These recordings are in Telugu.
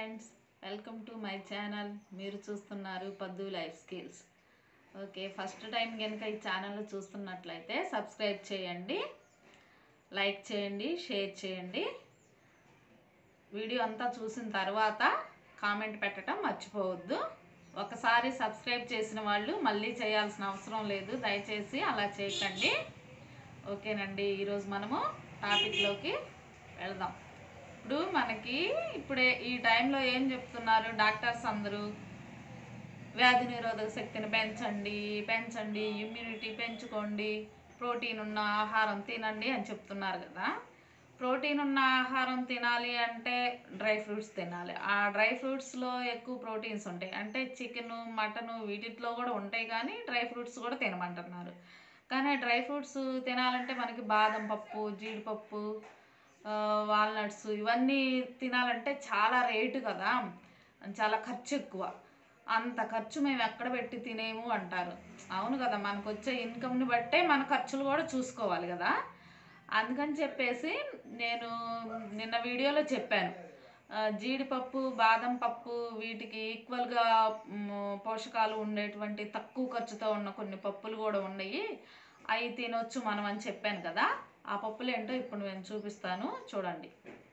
friends welcome to my channel మీరు చూస్తున్నారు Paddu life skills okay first time కనుక ఈ ఛానల్ చూస్తున్నట్లయితే సబ్స్క్రైబ్ చేయండి లైక్ చేయండి షేర్ చేయండి వీడియో అంతా చూసిన తర్వాత కామెంట్ పెట్టడం మర్చిపోవద్దు ఒకసారి సబ్స్క్రైబ్ చేసిన వాళ్ళు మళ్ళీ చేయాల్సిన అవసరం లేదు దయచేసి అలా చేయకండి ఓకేనండి ఈరోజు మనము టాపిక్లోకి వెళ్దాం ఇప్పుడు మనకి ఇప్పుడే ఈ టైంలో ఏం చెప్తున్నారు డాక్టర్స్ అందరూ వ్యాధి నిరోధక శక్తిని పెంచండి పెంచండి ఇమ్యూనిటీ పెంచుకోండి ప్రోటీన్ ఉన్న ఆహారం తినండి అని చెప్తున్నారు కదా ప్రోటీన్ ఉన్న ఆహారం తినాలి అంటే డ్రై ఫ్రూట్స్ తినాలి ఆ డ్రై ఫ్రూట్స్లో ఎక్కువ ప్రోటీన్స్ ఉంటాయి అంటే చికెన్ మటన్ వీటిలో కూడా ఉంటాయి కానీ డ్రై ఫ్రూట్స్ కూడా తినమంటున్నారు కానీ డ్రై ఫ్రూట్స్ తినాలంటే మనకి బాదం పప్పు జీడిపప్పు వాల్నట్స్ ఇవన్నీ తినాలంటే చాలా రేటు కదా చాలా ఖర్చు ఎక్కువ అంత ఖర్చు మేము ఎక్కడ పెట్టి తినేము అంటారు అవును కదా మనకు వచ్చే ఇన్కమ్ని బట్టే మన ఖర్చులు కూడా చూసుకోవాలి కదా అందుకని చెప్పేసి నేను నిన్న వీడియోలో చెప్పాను ఆ, జీడిపప్పు బాదం పప్పు వీటికి ఈక్వల్గా మ్, పోషకాలు ఉండేటువంటి తక్కువ ఖర్చుతో ఉన్న కొన్ని పప్పులు కూడా ఉన్నాయి అవి తినొచ్చు మనం అని చెప్పాను కదా ఆ పప్పులు ఏంటో ఇప్పుడు నేను చూపిస్తాను చూడండి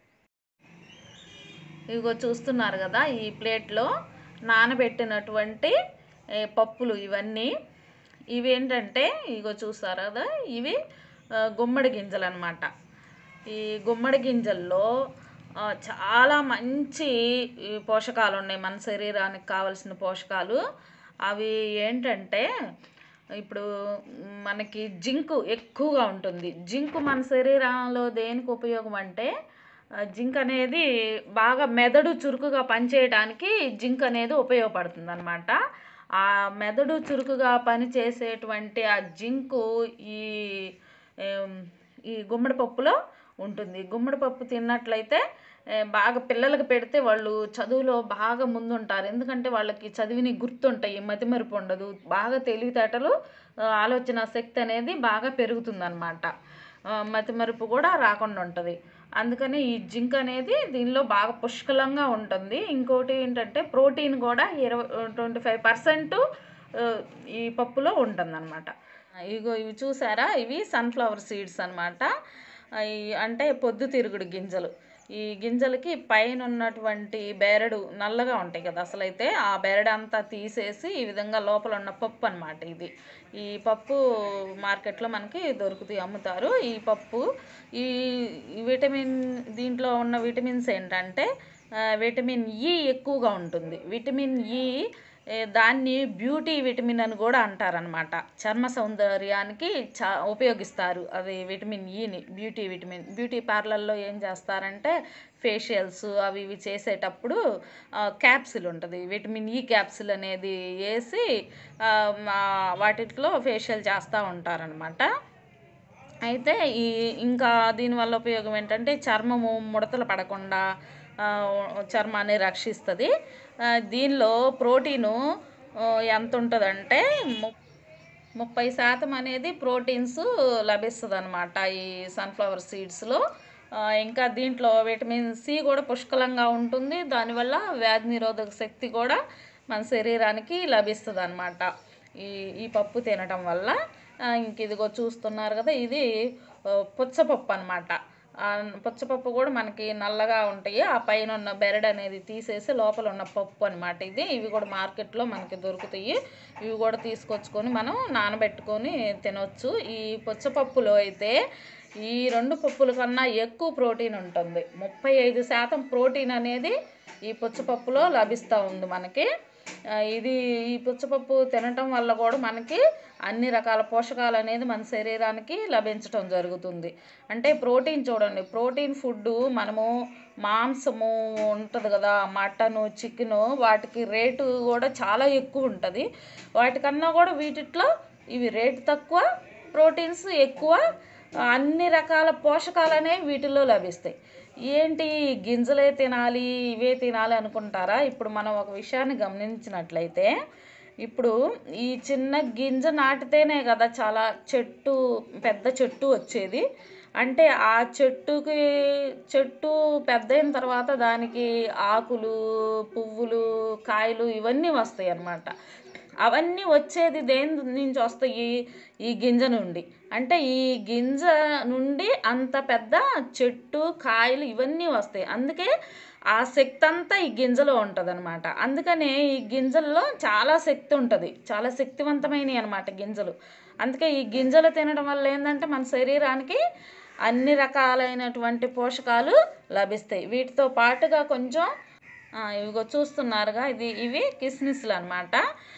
ఇదిగో చూస్తున్నారు కదా ఈ ప్లేట్లో నానబెట్టినటువంటి ఏ, పప్పులు ఇవన్నీ ఇవి ఏంటంటే ఇగో చూస్తారు కదా ఇవి ఆ, గుమ్మడి గింజలు అనమాట ఈ గుమ్మడి గింజల్లో ఆ, చాలా మంచి ఈ పోషకాలు ఉన్నాయి మన శరీరానికి కావలసిన పోషకాలు అవి ఏంటంటే ఇప్పుడు మనకి జింకు ఎక్కువగా ఉంటుంది జింకు మన శరీరంలో దేనికి ఉపయోగం అంటే ఆ, జింక్ అనేది బాగా మెదడు చురుకుగా పనిచేయడానికి జింక్ అనేది ఉపయోగపడుతుంది అనమాట ఆ మెదడు చురుకుగా పనిచేసేటువంటి ఆ జింకు ఈ ఏం, ఈ గుమ్మడి పప్పులో ఉంటుంది గుమ్మడి పప్పు తిన్నట్లయితే ఏ, బాగా పిల్లలకి పెడితే వాళ్ళు చదువులో బాగా ముందుంటారు ఎందుకంటే వాళ్ళకి చదివిని గుర్తుంటాయి మతిమరుపు ఉండదు బాగా తెలివితేటలు ఆ, ఆలోచన శక్తి అనేది బాగా పెరుగుతుందన్నమాట ఆ, మతిమరుపు కూడా రాకుండా ఉంటుంది అందుకని ఈ జింక్ అనేది దీనిలో బాగా పుష్కలంగా ఉంటుంది ఇంకోటి ఏంటంటే ప్రోటీన్ కూడా ఇరవై ట్వంటీ ఫైవ్ పర్సెంట్ ఈ పప్పులో ఉంటుందన్నమాట ఇగో ఇవి చూసారా ఇవి సన్ఫ్లవర్ సీడ్స్ అనమాట అంటే పొద్దుతిరుగుడు గింజలు ఈ గింజలకి పైన ఉన్నటువంటి బెరడు నల్లగా ఉంటాయి కదా అసలు అయితే ఆ బెరడు అంతా తీసేసి ఈ విధంగా లోపల ఉన్న పప్పు అనమాట ఇది ఈ పప్పు మార్కెట్లో మనకి దొరుకుతాయి అమ్ముతారు ఈ పప్పు ఈ ఈ విటమిన్ దీంట్లో ఉన్న విటమిన్స్ ఏంటంటే ఆ, విటమిన్ ఈ ఎక్కువగా ఉంటుంది విటమిన్ ఈ ఏ, దాన్ని బ్యూటీ విటమిన్ అని కూడా అంటారనమాట చర్మ సౌందర్యానికి చా ఉపయోగిస్తారు అది విటమిన్ ఈని బ్యూటీ విటమిన్ బ్యూటీ పార్లర్లో ఏం చేస్తారంటే ఫేషియల్స్ అవి ఇవి చేసేటప్పుడు క్యాప్సిల్ ఉంటుంది విటమిన్ ఈ క్యాప్సిల్ అనేది వేసి ఆ, మా- వాటిట్లో ఫేషియల్ చేస్తూ ఉంటారనమాట అయితే ఈ ఇంకా దీనివల్ల ఉపయోగం ఏంటంటే చర్మము ముడతలు పడకుండా ఆ, చర్మాన్ని రక్షిస్తుంది ఆ, దీనిలో ప్రోటీను ఆ, ఎంత ఉంటుందంటే ము- ముప్పై శాతం అనేది ప్రోటీన్స్ లభిస్తుంది అనమాట ఈ సన్ఫ్లవర్ సీడ్స్లో ఇంకా దీంట్లో విటమిన్ సి కూడా పుష్కలంగా ఉంటుంది దానివల్ల వ్యాధి నిరోధక శక్తి కూడా మన శరీరానికి లభిస్తుంది అనమాట ఈ ఈ పప్పు తినటం వల్ల ఆ, ఇంక ఇదిగో చూస్తున్నారు కదా ఇది ఆ, పుచ్చపప్పు అనమాట పుచ్చపప్పు కూడా మనకి నల్లగా ఉంటాయి ఆ పైన ఉన్న బెరడు అనేది తీసేసి లోపల ఉన్న పప్పు అనమాట ఇది ఇవి కూడా మార్కెట్లో మనకి దొరుకుతాయి ఇవి కూడా తీసుకొచ్చుకొని మనం నానబెట్టుకొని తినొచ్చు ఈ పుచ్చపప్పులో అయితే ఈ రెండు పప్పుల కన్నా ఎక్కువ ప్రోటీన్ ఉంటుంది ముప్పై ఐదు శాతం ప్రోటీన్ అనేది ఈ పుచ్చపప్పులో లభిస్తూ ఉంది మనకి ఆ, ఇది ఈ పుచ్చపప్పు తినటం వల్ల కూడా మనకి అన్ని రకాల పోషకాలు అనేది మన శరీరానికి లభించటం జరుగుతుంది అంటే ప్రోటీన్ చూడండి ప్రోటీన్ ఫుడ్ మనము మాంసము ఉంటుంది కదా మటను చికెను వాటికి రేటు కూడా చాలా ఎక్కువ ఉంటుంది వాటికన్నా కూడా వీటిట్లో ఇవి రేటు తక్కువ ప్రోటీన్స్ ఎక్కువ అన్ని రకాల పోషకాలు అనేవి వీటిల్లో లభిస్తాయి ఏంటి గింజలే తినాలి ఇవే తినాలి అనుకుంటారా ఇప్పుడు మనం ఒక విషయాన్ని గమనించినట్లయితే ఇప్పుడు ఈ చిన్న గింజ నాటితేనే కదా చాలా చెట్టు పెద్ద చెట్టు వచ్చేది అంటే ఆ చెట్టుకి చెట్టు పెద్దయిన తర్వాత దానికి ఆకులు పువ్వులు కాయలు ఇవన్నీ వస్తాయి అన్నమాట అవన్నీ వచ్చేది దేని నుంచి వస్తాయి ఈ గింజ నుండి అంటే ఈ గింజ నుండి అంత పెద్ద చెట్టు కాయలు ఇవన్నీ వస్తాయి అందుకే ఆ శక్తి అంతా ఈ గింజలో ఉంటుంది అనమాట అందుకనే ఈ గింజల్లో చాలా శక్తి ఉంటుంది చాలా శక్తివంతమైనవి అనమాట గింజలు అందుకే ఈ గింజలు తినడం వల్ల ఏంటంటే మన శరీరానికి అన్ని రకాలైనటువంటి పోషకాలు లభిస్తాయి వీటితో పాటుగా కొంచెం ఆ, ఇవిగో చూస్తున్నారుగా ఇది ఇవి కిస్మిస్లు అనమాట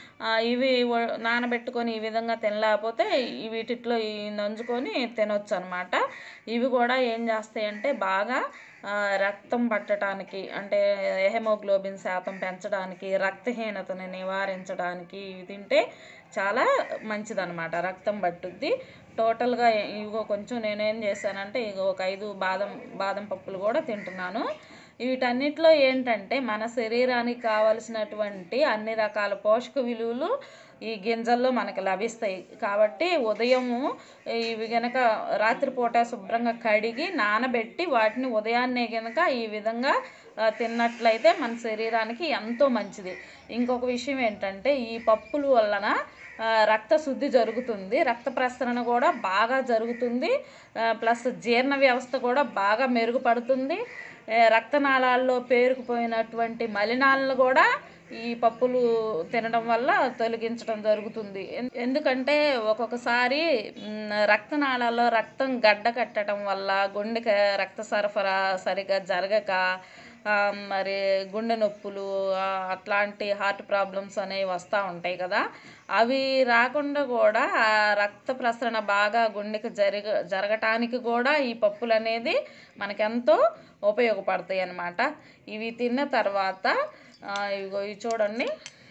ఇవి వ- నానబెట్టుకొని ఈ విధంగా తినలేకపోతే ఈ వీటిట్లో ఈ నంజుకొని తినొచ్చు అనమాట ఇవి కూడా ఏం చేస్తాయంటే బాగా ఆ, రక్తం పట్టడానికి అంటే హెమోగ్లోబిన్ శాతం పెంచడానికి రక్తహీనతని నివారించడానికి ఇవి తింటే చాలా మంచిదన్నమాట రక్తం పట్టుద్ది టోటల్గా ఇగో కొంచెం నేనేం చేశానంటే ఇగో ఒక ఐదు బాదం బాదం పప్పులు కూడా తింటున్నాను వీటన్నిటిలో ఏంటంటే మన శరీరానికి కావలసినటువంటి అన్ని రకాల పోషక విలువలు ఈ గింజల్లో మనకు లభిస్తాయి కాబట్టి ఉదయము ఇవి గనక రాత్రిపూట శుభ్రంగా కడిగి నానబెట్టి వాటిని ఉదయాన్నే గనక ఈ విధంగా ఆ, తిన్నట్లయితే మన శరీరానికి ఎంతో మంచిది ఇంకొక విషయం ఏంటంటే ఈ పప్పుల వలన ఆ, రక్త శుద్ధి జరుగుతుంది రక్త ప్రసరణ కూడా బాగా జరుగుతుంది ఆ, ప్లస్ జీర్ణ వ్యవస్థ కూడా బాగా మెరుగుపడుతుంది ఏ, రక్తనాళాల్లో పేరుకుపోయినటువంటి మలినాలను కూడా ఈ పప్పులు తినడం వల్ల తొలగించడం జరుగుతుంది ఎన్- ఎందుకంటే ఒక్కొక్కసారి మ్, రక్తనాళాల్లో రక్తం గడ్డ కట్టడం వల్ల గుండెకి రక్త సరఫరా సరిగా జరగక ఆ, మరి గుండె నొప్పులు ఆ, అట్లాంటి హార్ట్ ప్రాబ్లమ్స్ అనేవి వస్తూ ఉంటాయి కదా అవి రాకుండా కూడా ఆ రక్త ప్రసరణ బాగా గుండెకి జరగ జరగటానికి కూడా ఈ పప్పులు అనేది మనకెంతో ఉపయోగపడతాయి అన్నమాట ఇవి తిన్న తర్వాత ఆ, ఇగో ఇవి చూడండి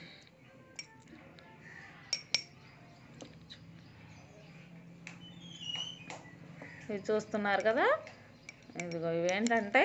ఇవి చూస్తున్నారు కదా ఇదిగో ఇవేంటంటే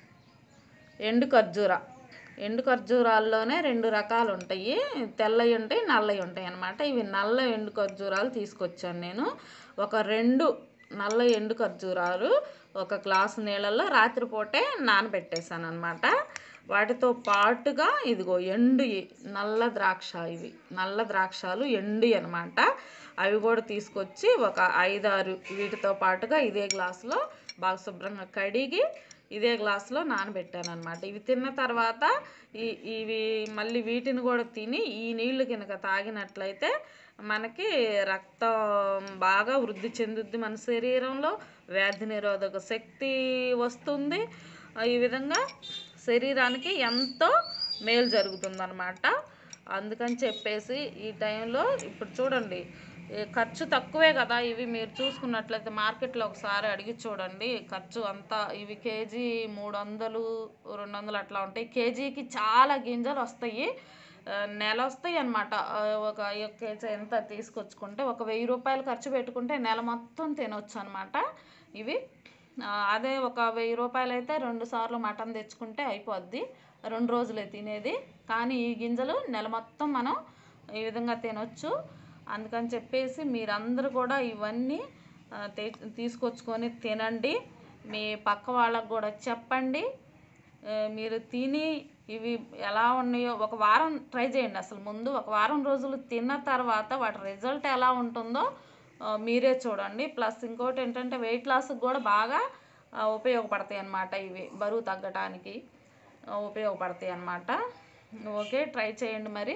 ఎండు ఖర్జూర ఎండు ఖర్జూరాల్లోనే రెండు రకాలు ఉంటాయి తెల్లవి ఉంటాయి నల్లవి ఉంటాయి అన్నమాట ఇవి నల్ల ఎండు ఖర్జూరాలు తీసుకొచ్చాను నేను ఒక రెండు నల్ల ఎండు ఖర్జూరాలు ఒక గ్లాసు నీళ్ళల్లో రాత్రిపూటే నానబెట్టేశాను అనమాట వాటితో పాటుగా ఇదిగో ఎండు నల్ల ద్రాక్ష ఇవి నల్ల ద్రాక్షాలు ఎండు అనమాట అవి కూడా తీసుకొచ్చి ఒక ఐదారు వీటితో పాటుగా ఇదే గ్లాసులో బాగా శుభ్రంగా కడిగి ఇదే గ్లాసులో నానబెట్టాను అనమాట ఇవి తిన్న తర్వాత ఈ ఇవి మళ్ళీ వీటిని కూడా తిని ఈ నీళ్లు కనుక తాగినట్లయితే మనకి రక్తం బాగా వృద్ధి చెందుద్ది మన శరీరంలో వ్యాధి నిరోధక శక్తి వస్తుంది ఆ, ఈ విధంగా శరీరానికి ఎంతో మేలు జరుగుతుందన్నమాట అందుకని చెప్పేసి ఈ టైంలో ఇప్పుడు చూడండి ఈ ఖర్చు తక్కువే కదా ఇవి మీరు చూసుకున్నట్లయితే మార్కెట్లో ఒకసారి అడిగి చూడండి ఖర్చు అంతా ఇవి కేజీ మూడు వందలు రెండు వందలు అట్లా ఉంటాయి కేజీకి చాలా గింజలు వస్తాయి ఆ, నెల వస్తాయి అనమాట ఒక ఒక కేజీ ఎంత తీసుకొచ్చుకుంటే ఒక వెయ్యి రూపాయలు ఖర్చు పెట్టుకుంటే నెల మొత్తం తినొచ్చు అనమాట ఇవి ఆ, అదే ఒక వెయ్యి రూపాయలు అయితే రెండు సార్లు మటన్ తెచ్చుకుంటే అయిపోద్ది రెండు రోజులే తినేది కానీ ఈ గింజలు నెల మొత్తం మనం ఈ విధంగా తినొచ్చు అందుకని చెప్పేసి మీరందరూ కూడా ఇవన్నీ ఆ, తే- తీసుకొచ్చుకొని తినండి మీ పక్క వాళ్ళకు కూడా చెప్పండి ఆ, మీరు తిని ఇవి ఎలా ఉన్నాయో ఒక వారం ట్రై చేయండి అసలు ముందు ఒక వారం రోజులు తిన్న తర్వాత వాటి రిజల్ట్ ఎలా ఉంటుందో ఆ, మీరే చూడండి ప్లస్ ఇంకోటి ఏంటంటే వెయిట్ లాస్కి కూడా బాగా ఆ, ఉపయోగపడతాయి అన్నమాట ఇవి బరువు తగ్గటానికి ఆ, ఉపయోగపడతాయి అన్నమాట ఓకే ట్రై చేయండి మరి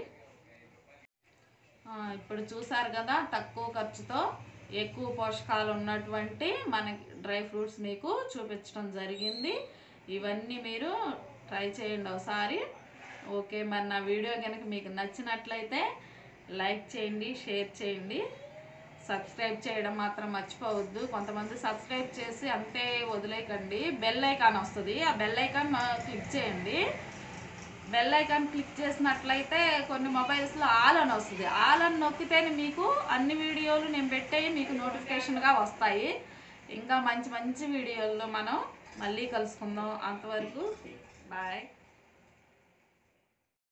ఆ, ఇప్పుడు చూసారు కదా తక్కువ ఖర్చుతో ఎక్కువ పోషకాలు ఉన్నటువంటి మన డ్రై ఫ్రూట్స్ మీకు చూపించడం జరిగింది ఇవన్నీ మీరు ట్రై చేయండి ఒకసారి ఓకే మరి నా వీడియో కనుక మీకు నచ్చినట్లయితే లైక్ చేయండి షేర్ చేయండి సబ్స్క్రైబ్ చేయడం మాత్రం మర్చిపోవద్దు కొంతమంది సబ్స్క్రైబ్ చేసి అంతే వదిలేయకండి బెల్ ఐకాన్ వస్తుంది ఆ బెల్ ఐకాన్ క్లిక్ చేయండి బెల్ ఐకాన్ క్లిక్ చేసినట్లయితే కొన్ని మొబైల్స్లో ఆల్ అని వస్తుంది ఆల్ అని నొక్కితేనే మీకు అన్ని వీడియోలు నేను పెట్టేవి మీకు నోటిఫికేషన్గా వస్తాయి ఇంకా మంచి మంచి వీడియోల్లో మనం మళ్ళీ కలుసుకుందాం అంతవరకు బాయ్